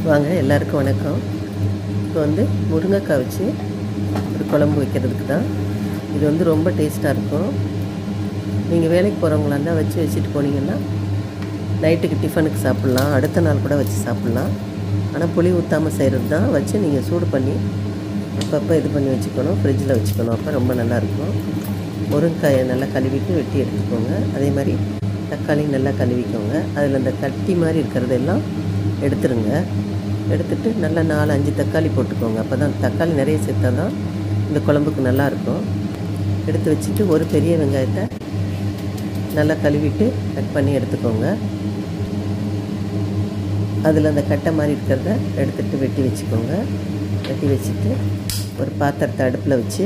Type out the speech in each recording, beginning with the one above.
வாங்க எல்லாருக்கும் வணக்கம் இப்போ வந்து முருங்கைக்காய் வச்சு ஒரு குழம்பு வைக்கிறதுக்கு தான் இது வந்து ரொம்ப டேஸ்ட்டாக இருக்கும் நீங்கள் வேலைக்கு போகிறவங்களா இருந்தால் வச்சு வச்சுட்டு போனீங்கன்னா நைட்டுக்கு டிஃபனுக்கு சாப்பிட்லாம் அடுத்த நாள் கூட வச்சு சாப்பிட்லாம் ஆனால் புளி ஊற்றாமல் செய்கிறது தான் வச்சு நீங்கள் சூடு பண்ணி அப்பப்போ இது பண்ணி வச்சுக்கணும் ஃப்ரிட்ஜில் வச்சுக்கணும் அப்போ ரொம்ப நல்லாயிருக்கும் முருங்கைக்காயை நல்லா கழுவிட்டு வெட்டி எடுத்துக்கோங்க அதே மாதிரி தக்காளி நல்லா கழுவிக்கோங்க அதில் அந்த கட்டி மாதிரி இருக்கிறதெல்லாம் எடுத்துருங்க எடுத்துட்டு நல்லா நாலு அஞ்சு தக்காளி போட்டுக்கோங்க அப்போ தான் தக்காளி நிறைய சேர்த்தா தான் இந்த குழம்புக்கு நல்லாயிருக்கும் எடுத்து வச்சுட்டு ஒரு பெரிய வெங்காயத்தை நல்லா கழுவிட்டு கட் பண்ணி எடுத்துக்கோங்க அதில் அந்த கட்டை மாதிரி இருக்கிறத எடுத்துகிட்டு வெட்டி வச்சுக்கோங்க வெட்டி வச்சுட்டு ஒரு பாத்திரத்தை அடுப்பில் வச்சு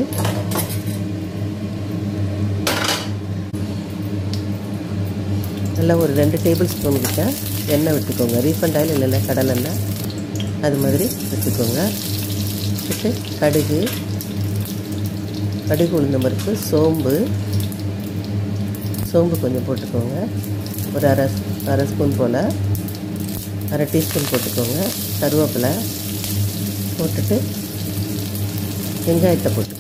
நல்லா ஒரு ரெண்டு டேபிள் ஸ்பூன் கிட்ட எண்ணெய் விட்டுக்கோங்க ரீஃபண்ட் ஆயில் இல்லைன்னா கடலெண்ணெய் அது மாதிரி வச்சுக்கோங்க வச்சுட்டு கடுகு கடுகு உளுந்தம் பருப்பு சோம்பு சோம்பு கொஞ்சம் போட்டுக்கோங்க ஒரு அரை அரை ஸ்பூன் போல் அரை டீஸ்பூன் போட்டுக்கோங்க கருவேப்பிலை போட்டுட்டு வெங்காயத்தை போட்டுக்கோங்க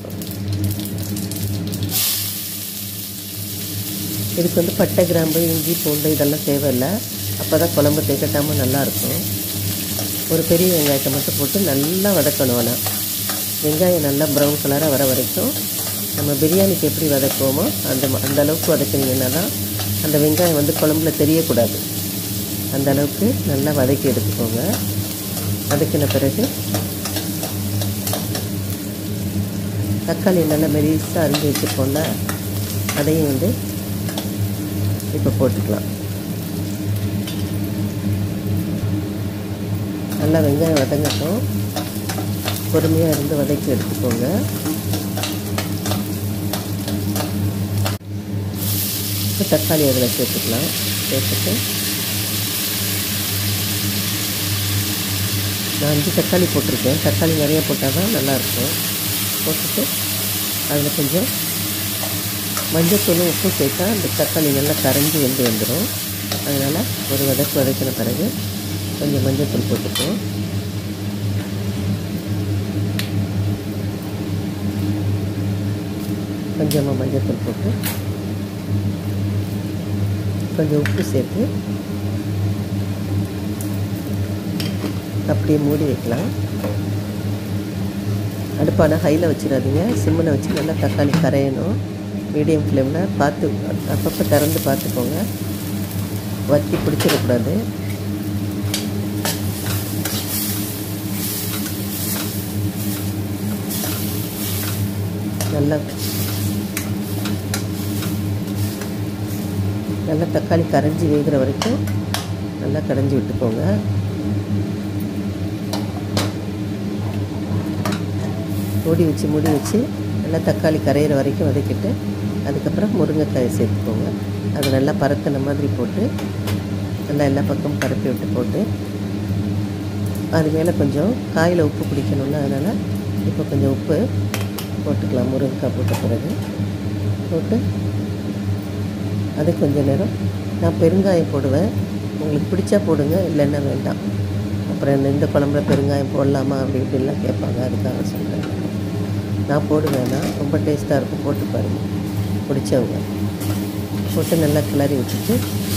இதுக்கு வந்து பட்டை கிராம்பு இஞ்சி பூண்டு இதெல்லாம் தேவையில்லை அப்போ தான் குழம்பு திகட்டாமல் நல்லாயிருக்கும் ஒரு பெரிய வெங்காயத்தை மட்டும் போட்டு நல்லா வதக்கணும் ஆனால் வெங்காயம் நல்லா ப்ரௌன் கலராக வர வரைக்கும் நம்ம பிரியாணிக்கு எப்படி வதக்குவோமோ அந்த அந்த அளவுக்கு வதக்கினீங்கன்னா தான் அந்த வெங்காயம் வந்து குழம்புல தெரியக்கூடாது அந்த அளவுக்கு நல்லா வதக்கி எடுத்துக்கோங்க வதக்கின பிறகு தக்காளி நல்லா மெலிசாக அரிஞ்சு வச்சுருக்கோம்ல அதையும் வந்து இப்போ போட்டுக்கலாம் நல்லா வெங்காயம் வதங்கட்டும் பொறுமையாக இருந்து வதக்கி எடுத்துக்கோங்க இப்போ தக்காளி அதில் சேர்த்துக்கலாம் சேர்த்துட்டு நான் அஞ்சு தக்காளி போட்டிருக்கேன் தக்காளி நிறைய போட்டால் தான் நல்லாயிருக்கும் போட்டுட்டு அதில் கொஞ்சம் மஞ்சத்தூளும் உப்பு சேர்த்தா அந்த தக்காளி நல்லா கரைஞ்சி வெந்து வந்துடும் அதனால் ஒரு வதக்கு வதக்கின பிறகு கொஞ்சம் மஞ்சத்தூள் போட்டுக்குவோம் கொஞ்சமாக மஞ்சத்தூள் போட்டு கொஞ்சம் உப்பு சேர்த்து அப்படியே மூடி வைக்கலாம் அடுப்பான ஹையில் வச்சிடாதீங்க சிம்மில் வச்சு நல்லா தக்காளி கரையணும் மீடியம் ஃப்ளேமில் பார்த்து அப்பப்போ திறந்து பார்த்துக்கோங்க வத்தி பிடிச்சிடக்கூடாது நல்லா நல்லா தக்காளி கரைஞ்சி வேகிற வரைக்கும் நல்லா கரைஞ்சி விட்டுக்கோங்க மூடி வச்சு மூடி வச்சு நல்லா தக்காளி கரையிற வரைக்கும் வதக்கிட்டு அதுக்கப்புறம் முருங்கைக்காயை சேர்த்துக்கோங்க அது நல்லா பரத்தின மாதிரி போட்டு நல்லா எல்லா பக்கமும் பரப்பி விட்டு போட்டு அது மேலே கொஞ்சம் காயில் உப்பு பிடிக்கணும்ல அதனால் இப்போ கொஞ்சம் உப்பு போட்டுக்கலாம் முருங்கைக்காய் போட்ட பிறகு போட்டு அது கொஞ்சம் நேரம் நான் பெருங்காயம் போடுவேன் உங்களுக்கு பிடிச்சா போடுங்க இல்லைன்னா வேண்டாம் அப்புறம் இந்த குழம்புல பெருங்காயம் போடலாமா அப்படி இப்படிலாம் கேட்பாங்க அதுக்காக சொல்கிறேன் நான் போடுவேன்னா ரொம்ப டேஸ்ட்டாக இருக்கும் போட்டு பாருங்கள் பிடிச்சவங்க போட்டு நல்லா கிளறி விட்டுட்டு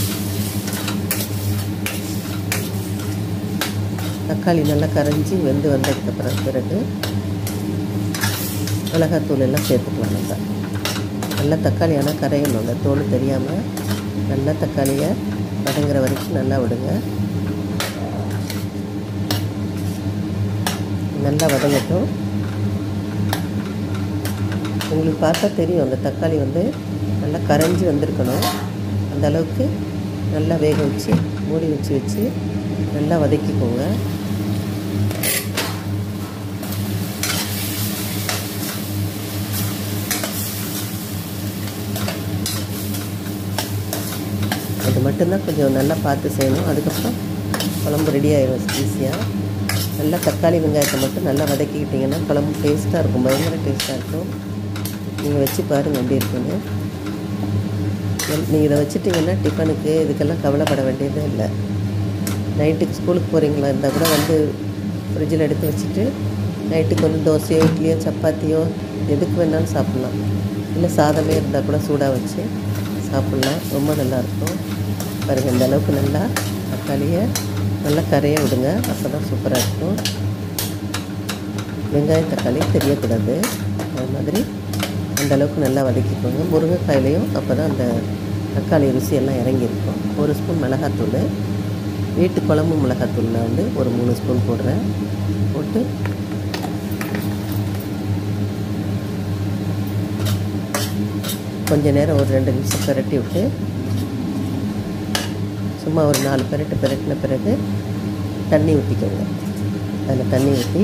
தக்காளி நல்லா கரைஞ்சி வெந்து வந்ததுக்கப்புறம் பிறகு மிளகாத்தூள் எல்லாம் சேர்த்துக்கலாம் நல்லா நல்லா தக்காளி ஆனால் கரையணும் அந்த தோல் தெரியாமல் நல்லா தக்காளியை வதங்குற வரைக்கும் நல்லா விடுங்க நல்லா வதங்கட்டும் உங்களுக்கு பார்த்தா தெரியும் அந்த தக்காளி வந்து நல்லா கரைஞ்சி வந்திருக்கணும் அந்த அளவுக்கு நல்லா வேக வச்சு மூடி வச்சு வச்சு நல்லா வதக்கிக்கோங்க அது மட்டும்தான் கொஞ்சம் நல்லா பார்த்து செய்யணும் அதுக்கப்புறம் குழம்பு ரெடி ஆயிடும் ஈஸியாக நல்லா தக்காளி வெங்காயத்தை மட்டும் நல்லா வதக்கிக்கிட்டிங்கன்னா குழம்பு டேஸ்ட்டாக இருக்கும் பயங்கர டேஸ்ட்டாக இருக்கும் நீங்கள் வச்சு பாருங்கள் எப்படி இருக்குன்னு நீங்கள் இதை வச்சுட்டிங்கன்னா டிஃபனுக்கு இதுக்கெல்லாம் கவலைப்பட வேண்டியதே இல்லை நைட்டுக்கு ஸ்கூலுக்கு போகிறீங்களா இருந்தால் கூட வந்து ஃப்ரிட்ஜில் எடுத்து வச்சுட்டு நைட்டுக்கு வந்து தோசையோ இட்லியோ சப்பாத்தியோ எதுக்கு வேணாலும் சாப்பிட்லாம் இல்லை சாதமே இருந்தால் கூட சூடாக வச்சு சாப்பிட்லாம் ரொம்ப நல்லாயிருக்கும் பாருங்கள் இந்த அளவுக்கு நல்லா தக்காளியை நல்லா கரைய விடுங்க அப்போ தான் சூப்பராக இருக்கும் வெங்காயம் தக்காளி தெரியக்கூடாது அது மாதிரி அந்த அளவுக்கு நல்லா வதக்கிக்கோங்க முருங்கைக்காயிலையும் அப்போ தான் அந்த தக்காளி ருசி எல்லாம் இறங்கியிருக்கும் ஒரு ஸ்பூன் மிளகாத்தூள் வீட்டு குழம்பு மிளகாத்தூள் நான் வந்து ஒரு மூணு ஸ்பூன் போடுறேன் போட்டு கொஞ்ச நேரம் ஒரு ரெண்டு நிமிஷம் பிரட்டி விட்டு சும்மா ஒரு நாலு பெரட்டு பெரட்டின பிறகு தண்ணி ஊற்றிக்கோங்க அதில் தண்ணி ஊற்றி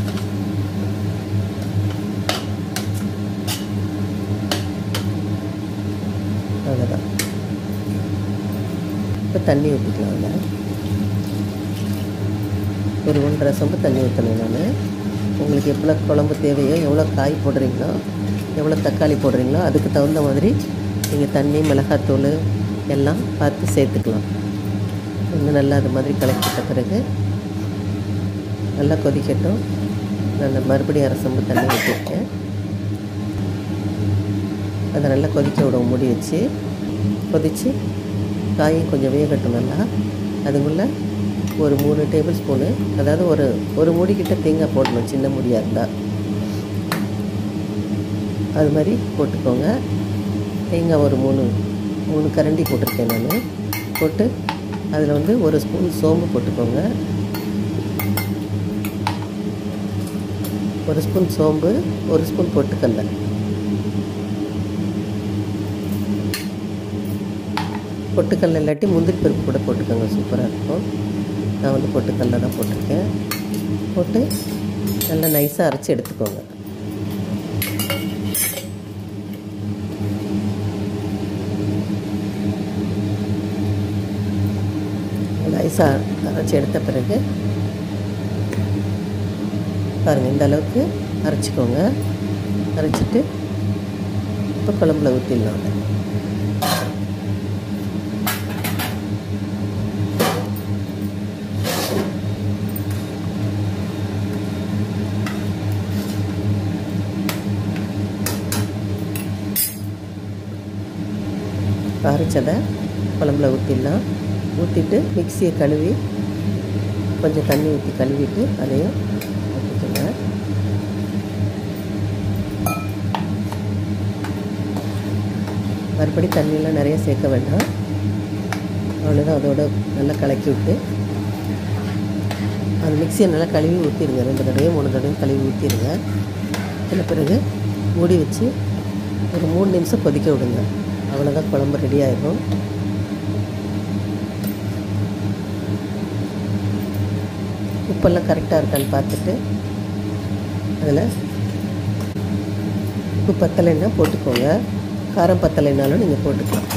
அவ்வளோதான் இப்போ தண்ணி ஊற்றிக்கலாம் அதில் ஒரு ஒன்றரை சொம்பு தண்ணி ஊற்றணும் நான் உங்களுக்கு எவ்வளோ குழம்பு தேவையோ எவ்வளோ காய் போடுறீங்களோ எவ்வளோ தக்காளி போடுறீங்களோ அதுக்கு தகுந்த மாதிரி நீங்கள் தண்ணி மிளகாத்தூள் எல்லாம் பார்த்து சேர்த்துக்கலாம் இன்னும் நல்லா அது மாதிரி கலக்கிட்ட பிறகு நல்லா கொதிக்கட்டும் நான் மறுபடியும் அரை சொம்பு தண்ணி ஊற்றிருக்கேன் அதை நல்லா கொதிக்க விடுவோம் மூடி வச்சு கொதித்து காயும் கொஞ்சம் வேகட்டும் நல்லா அதுக்குள்ளே ஒரு மூணு டேபிள் ஸ்பூனு அதாவது ஒரு ஒரு மூடிக்கிட்ட தேங்காய் போடணும் சின்ன மூடியாக இருந்தால் அது மாதிரி போட்டுக்கோங்க தேங்காய் ஒரு மூணு மூணு கரண்டி போட்டிருக்கேன் நான் போட்டு அதில் வந்து ஒரு ஸ்பூன் சோம்பு போட்டுக்கோங்க ஒரு ஸ்பூன் சோம்பு ஒரு ஸ்பூன் பொட்டுக்கல்ல பொட்டுக்கல்ல இல்லாட்டி முந்திரி பருப்பு கூட போட்டுக்கோங்க சூப்பராக இருக்கும் நான் வந்து பொட்டுக்கல்ல தான் போட்டிருக்கேன் போட்டு நல்லா நைஸாக அரைச்சி எடுத்துக்கோங்க நைஸாக அரைச்சி எடுத்த பிறகு பாருங்கள் இந்த அளவுக்கு அரைச்சிக்கோங்க அரைச்சிட்டு இப்போ குழம்புல ஊற்றிடலாம் அதை அரைச்சதை குழம்புல ஊற்றிடலாம் ஊற்றிட்டு மிக்சியை கழுவி கொஞ்சம் தண்ணி ஊற்றி கழுவிட்டு அதையும் ஊற்றிக்கோங்க மறுபடி தண்ணியெலாம் நிறைய சேர்க்க வேண்டாம் அவ்வளோதான் அதோட நல்லா கலக்கி விட்டு அந்த மிக்சியை நல்லா கழுவி ஊற்றிடுங்க ரெண்டு தடவையும் மூணு தடவையும் கழுவி ஊற்றிடுங்க அதில் பிறகு மூடி வச்சு ஒரு மூணு நிமிஷம் கொதிக்க விடுங்க அவ்வளோதான் குழம்பு ரெடி ஆகிடும் உப்பெல்லாம் கரெக்டாக இருக்கான்னு பார்த்துட்டு அதில் உப்பு பத்தலைன்னா போட்டுக்கோங்க காரம் பத்தலைனாலும் நீங்கள் போட்டுக்கலாம்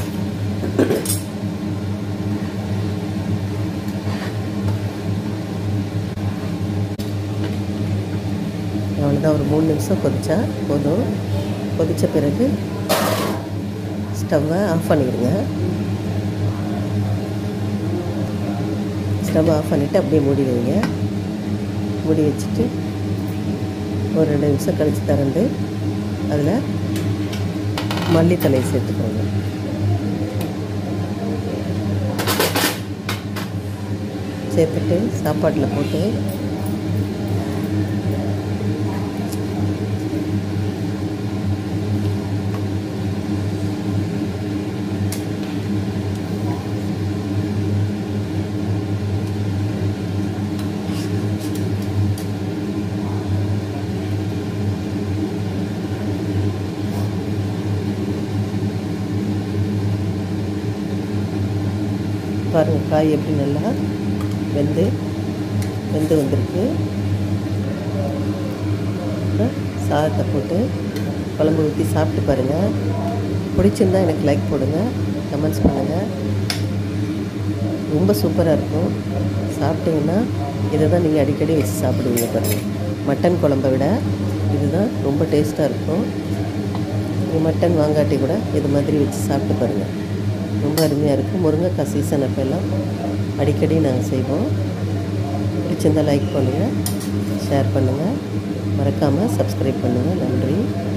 அவ்வளோதான் ஒரு மூணு நிமிஷம் கொதிச்சா போதும் கொதித்த பிறகு ஸ்டவ்வை ஆஃப் பண்ணிடுங்க ஸ்டவ் ஆஃப் பண்ணிவிட்டு அப்படியே மூடி வைங்க மூடி வச்சுட்டு ஒரு ரெண்டு நிமிஷம் கழித்து திறந்து அதில் மல்லித்தலையை சேர்த்துக்கோங்க சேர்த்துட்டு சாப்பாட்டில் போட்டு பாருங்கள் காய் எப்படி நல்லா வெந்து வெந்து வந்திருக்கு அப்புறம் சாதத்தை போட்டு குழம்பு ஊற்றி சாப்பிட்டு பாருங்கள் பிடிச்சிருந்தா எனக்கு லைக் போடுங்க கமெண்ட்ஸ் பண்ணுங்கள் ரொம்ப சூப்பராக இருக்கும் சாப்பிட்டீங்கன்னா இதை தான் நீங்கள் அடிக்கடி வச்சு சாப்பிடுவீங்க பாருங்கள் மட்டன் குழம்பை விட இதுதான் ரொம்ப டேஸ்ட்டாக இருக்கும் நீங்கள் மட்டன் வாங்காட்டி கூட இது மாதிரி வச்சு சாப்பிட்டு பாருங்கள் ரொம்ப அருமையாக இருக்குது முருங்கைக்காய் சீசன் அப்போல்லாம் அடிக்கடி நாங்கள் செய்வோம் பிடிச்சிருந்தால் லைக் பண்ணுங்கள் ஷேர் பண்ணுங்கள் மறக்காமல் சப்ஸ்கிரைப் பண்ணுங்கள் நன்றி